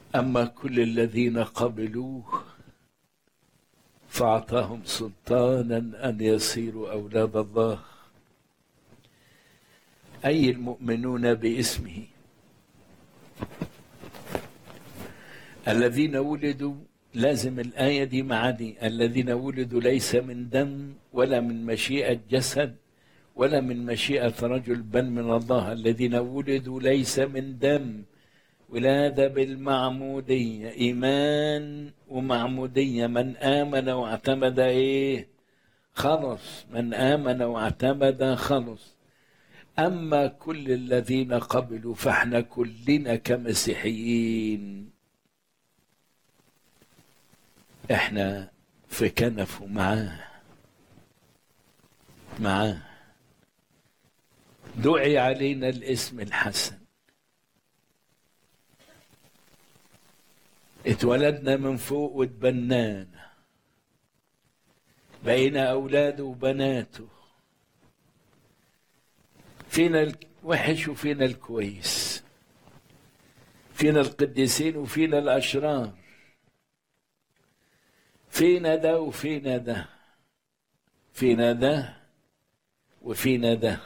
أما كل الذين قبلوه فأعطاهم سلطانا أن يصيروا أولاد الله أي المؤمنون باسمه الذين ولدوا لازم الآية دي معاني الذين ولدوا ليس من دم ولا من مشيئة جسد ولا من مشيئة رجل بل من الله الذين ولدوا ليس من دم ولادة بالمعمودية إيمان ومعمودية من آمن واعتمد إيه خلص من آمن واعتمد خلص أما كل الذين قبلوا فاحنا كلنا كمسيحيين احنا في كنفه معاه معاه دعي علينا الاسم الحسن اتولدنا من فوق واتبنانا بقينا اولاده وبناته فينا الوحش وفينا الكويس فينا القديسين وفينا الاشرار فينا ده وفينا ده فينا ده وفينا ده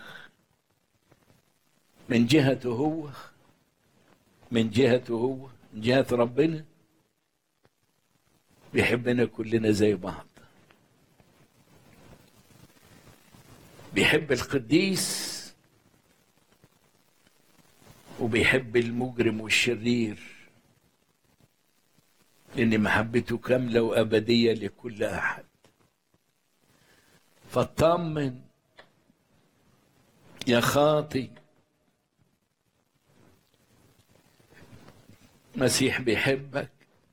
من جهته هو من جهته هو من جهة ربنا بيحبنا كلنا زي بعض بيحب القديس وبيحب المجرم والشرير لأن محبته كاملة وأبدية لكل أحد فاطمن يا خاطي مسيح بيحبك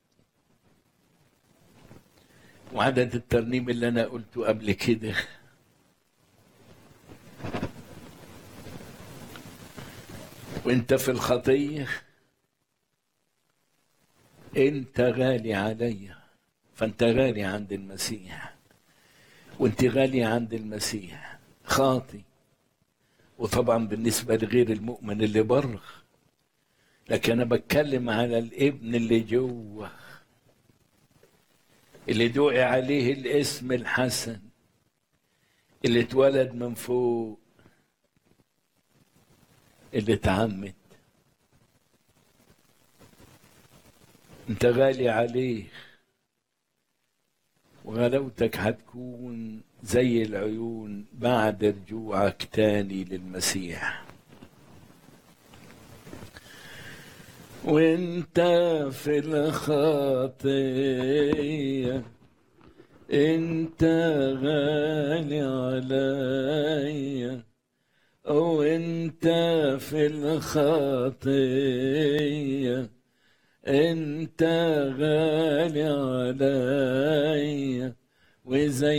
وعدد الترنيم اللي أنا قلته قبل كده وانت في الخطيه انت غالي عليا فانت غالي عند المسيح وانت غالي عند المسيح خاطي وطبعا بالنسبة لغير المؤمن اللي بره لكن انا بتكلم على الابن اللي جوه اللي دعي عليه الاسم الحسن اللي اتولد من فوق اللي اتعمد انت غالي عليه وغلاوتك هتكون زي العيون بعد رجوعك تاني للمسيح وانت في الخطيه انت غالي عليا وانت في الخطيه انت غالي عليا وزي